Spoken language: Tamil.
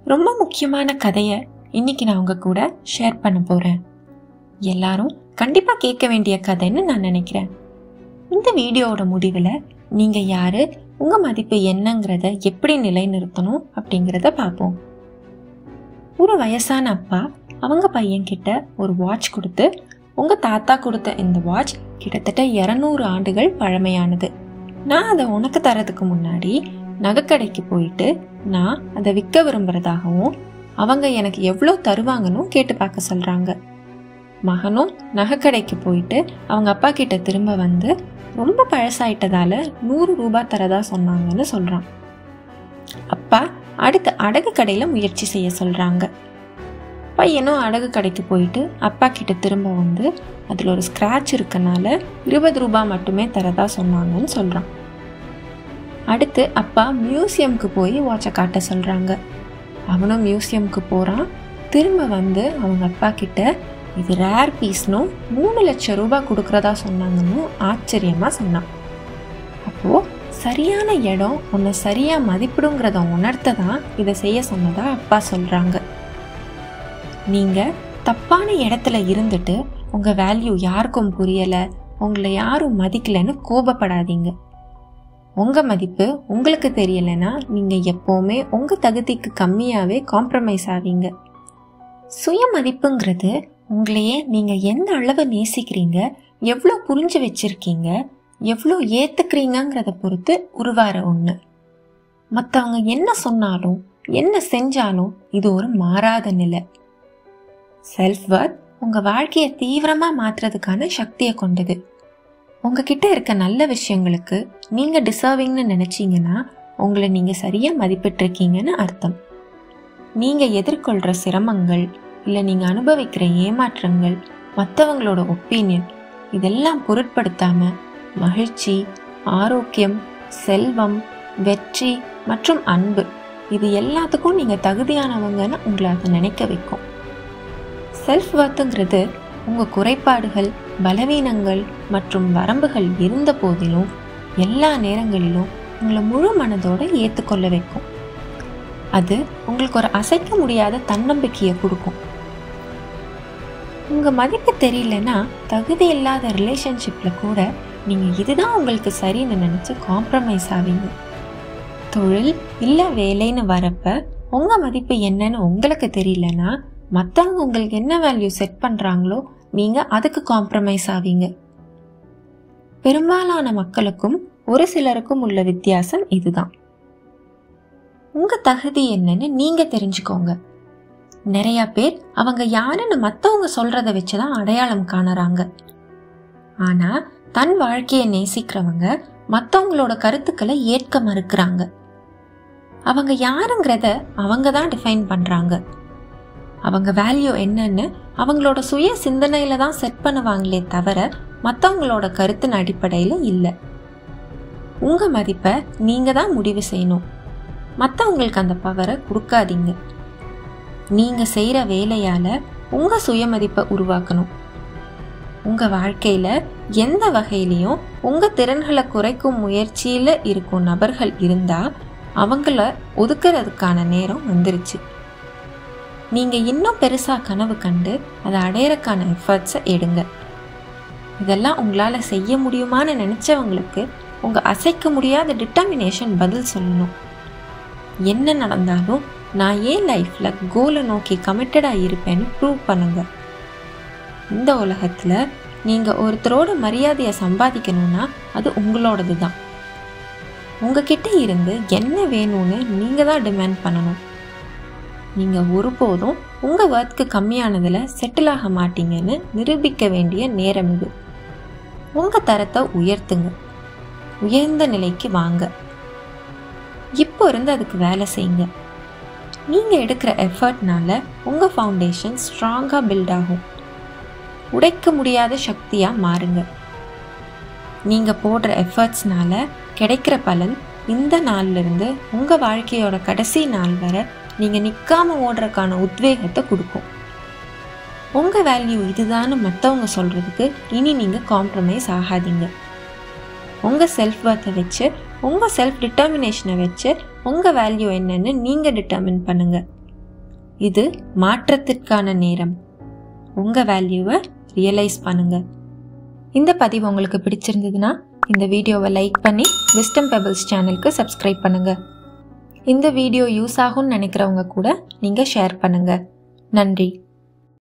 ரொம்ப முக்கியமான கதையை இன்னைக்கு நான் உங்க கூட ஷேர் பண்ண போறேன் எல்லாரும் கண்டிப்பா கேட்க வேண்டிய கதைன்னு நான் நினைக்கிறேன் இந்த வீடியோவோட முடிவில் நீங்க யாரு உங்க மதிப்பு என்னங்கிறத எப்படி நிலைநிறுத்தணும் அப்படிங்கிறத பார்ப்போம் ஒரு வயசான அப்பா அவங்க பையன்கிட்ட ஒரு வாட்ச் கொடுத்து உங்க தாத்தா கொடுத்த இந்த வாட்ச் கிட்டத்தட்ட இரநூறு ஆண்டுகள் பழமையானது நான் அதை உனக்கு தரதுக்கு முன்னாடி நகைக்கடைக்கு போயிட்டு நான் அதை விற்க விரும்புறதாகவும் அவங்க எனக்கு எவ்வளோ தருவாங்கன்னு கேட்டு பார்க்க சொல்றாங்க மகனும் நகைக்கடைக்கு போயிட்டு அவங்க அப்பா கிட்ட திரும்ப வந்து ரொம்ப பழசாயிட்டதால நூறு ரூபாய் தரதா சொன்னாங்கன்னு சொல்றான் அப்பா அடுத்து அடகு கடையில முயற்சி செய்ய சொல்றாங்க பையனும் அடகு கடைக்கு போயிட்டு அப்பா கிட்ட திரும்ப வந்து அதில் ஒரு ஸ்க்ராட்ச் இருக்கனால இருபது ரூபாய் மட்டுமே தரதா சொன்னாங்கன்னு சொல்கிறான் அடுத்து அப்பா மியூசியம்க்கு போய் வாட்சை காட்ட சொல்கிறாங்க அவனும் மியூசியம்க்கு போகிறான் திரும்ப வந்து அவங்க அப்பா கிட்ட இது ரேர் பீஸ்னும் மூணு லட்சம் ரூபாய் கொடுக்குறதா சொன்னாங்கன்னு ஆச்சரியமாக சொன்னான் அப்போது சரியான இடம் உன்னை சரியாக மதிப்பிடுங்கிறத உணர்த்த தான் இதை செய்ய சொன்னதா அப்பா சொல்கிறாங்க நீங்கள் தப்பான இடத்துல இருந்துட்டு உங்கள் வேல்யூ யாருக்கும் புரியலை உங்களை யாரும் மதிக்கலைன்னு கோபப்படாதீங்க உங்கள் மதிப்பு உங்களுக்கு தெரியலைன்னா நீங்கள் எப்போவுமே உங்கள் தகுதிக்கு கம்மியாகவே காம்ப்ரமைஸ் ஆவீங்க சுய மதிப்புங்கிறது உங்களையே நீங்கள் எந்த அளவு நேசிக்கிறீங்க எவ்வளோ புரிஞ்சு வச்சிருக்கீங்க எவ்வளோ ஏற்றுக்கிறீங்கிறத பொறுத்து உருவார ஒன்று மற்றவங்க என்ன சொன்னாலும் என்ன செஞ்சாலும் இது ஒரு மாறாத நிலை செல்ஃப் ஒர்த் உங்க வாழ்க்கையை தீவிரமா மாத்துறதுக்கான சக்தியை கொண்டது உங்ககிட்ட இருக்க நல்ல விஷயங்களுக்கு நீங்க டிசர்விங்னு நினைச்சீங்கன்னா உங்களை நீங்க சரியா மதிப்பிட்டிருக்கீங்கன்னு அர்த்தம் நீங்க எதிர்கொள்ற சிரமங்கள் இல்லை நீங்க அனுபவிக்கிற ஏமாற்றங்கள் மற்றவங்களோட ஒப்பீனியன் இதெல்லாம் பொருட்படுத்தாம மகிழ்ச்சி ஆரோக்கியம் செல்வம் வெற்றி மற்றும் அன்பு இது எல்லாத்துக்கும் நீங்க தகுதியானவங்கன்னு உங்களை அதை நினைக்க வைக்கும் செல்ஃப் ஒர்த்துங்கிறது உங்கள் குறைபாடுகள் பலவீனங்கள் மற்றும் வரம்புகள் இருந்த போதிலும் எல்லா நேரங்களிலும் உங்களை முழு மனதோடு ஏற்றுக்கொள்ள வைக்கும் அது உங்களுக்கு ஒரு அசைக்க முடியாத தன்னம்பிக்கையை கொடுக்கும் உங்கள் மதிப்பு தெரியலன்னா தகுதி இல்லாத ரிலேஷன்ஷிப்பில் கூட நீங்கள் இதுதான் உங்களுக்கு சரின்னு நினச்சி காம்ப்ரமைஸ் ஆவீங்க தொழில் இல்லை வேலைன்னு வரப்ப உங்கள் மதிப்பு என்னன்னு உங்களுக்கு தெரியலன்னா மற்றவங்க உங்களுக்கு என்ன வேல்யூ செட் பண்ணுறாங்களோ நீங்கள் அதுக்கு காம்ப்ரமைஸ் ஆவீங்க பெரும்பாலான மக்களுக்கும் ஒரு சிலருக்கும் உள்ள வித்தியாசம் இதுதான் உங்கள் தகுதி என்னன்னு நீங்கள் தெரிஞ்சுக்கோங்க நிறைய பேர் அவங்க யாருன்னு மற்றவங்க சொல்றத வச்சு தான் அடையாளம் காணறாங்க ஆனால் தன் வாழ்க்கையை நேசிக்கிறவங்க மற்றவங்களோட கருத்துக்களை ஏற்க மறுக்கிறாங்க அவங்க யாருங்கிறத அவங்க தான் டிஃபைன் பண்ணுறாங்க அவங்க வேல்யூ என்னன்னு அவங்களோட சுய சிந்தனையில தான் செட் பண்ணுவாங்களே தவிர மற்றவங்களோட கருத்தின் அடிப்படையில் இல்லை உங்க மதிப்பை நீங்க தான் முடிவு செய்யணும் மற்றவங்களுக்கு அந்த பவரை கொடுக்காதீங்க நீங்க செய்யற வேலையால உங்க சுயமதிப்பை உருவாக்கணும் உங்க வாழ்க்கையில எந்த வகையிலையும் உங்க திறன்களை குறைக்கும் முயற்சியில இருக்கும் நபர்கள் இருந்தா அவங்கள ஒதுக்குறதுக்கான நேரம் வந்துருச்சு நீங்க இன்னும் பெருசா கனவு கண்டு அதை அடையறக்கான எஃபர்ட்ஸை எடுங்க இதெல்லாம் உங்களால செய்ய முடியுமான்னு நினைச்சவங்களுக்கு உங்க அசைக்க முடியாத டிட்டர்மினேஷன் பதில் சொல்லணும் என்ன நடந்தாலும் நான் ஏன் லைஃப்ல கோலை நோக்கி கமிட்டடா இருப்பேன்னு ப்ரூவ் பண்ணுங்க இந்த உலகத்துல நீங்க ஒருத்தரோட மரியாதையை சம்பாதிக்கணும்னா அது உங்களோடது தான் உங்ககிட்ட இருந்து என்ன வேணும்னு நீங்க தான் டிமாண்ட் பண்ணணும் நீங்க ஒருபோதும் உங்க ஒர்க்கு கம்மியானதுல செட்டில் ஆக மாட்டீங்கன்னு நிரூபிக்க வேண்டிய நேரம் இது உங்க தரத்தை உயர்த்துங்க உயர்ந்த நிலைக்கு வாங்க இப்போ இருந்து அதுக்கு வேலை செய்யுங்க நீங்க எடுக்கிற எஃபர்ட்னால உங்க ஃபவுண்டேஷன் ஸ்ட்ராங்கா பில்ட் ஆகும் உடைக்க முடியாத சக்தியா மாறுங்க நீங்க போடுற எஃபர்ட்ஸ்னால கிடைக்கிற பலன் இந்த நாள்ல இருந்து உங்க வாழ்க்கையோட கடைசி நாள் வரை நீங்க நிக்காம ஓடுறதுக்கான உத்வேகத்தை கொடுக்கும் உங்க வேல்யூ இதுதான்னு மற்றவங்க சொல்றதுக்கு இனி நீங்க காம்ப்ரமைஸ் ஆகாதீங்க உங்க செல்ஃப் ஒர்த்தை வச்சு உங்க செல்ஃப் டிட்டர்மினேஷனை வச்சு உங்க வேல்யூ என்னன்னு நீங்க டிட்டர்மின் பண்ணுங்க இது மாற்றத்திற்கான நேரம் உங்கள் வேல்யூவை ரியலைஸ் பண்ணுங்க இந்த பதிவு உங்களுக்கு பிடிச்சிருந்ததுன்னா இந்த வீடியோவை லைக் பண்ணி விஸ்டம் பெபிள்ஸ் சேனலுக்கு சப்ஸ்கிரைப் பண்ணுங்க இந்த வீடியோ யூஸ் ஆகும்னு நினைக்கிறவங்க கூட நீங்கள் ஷேர் பண்ணுங்க நன்றி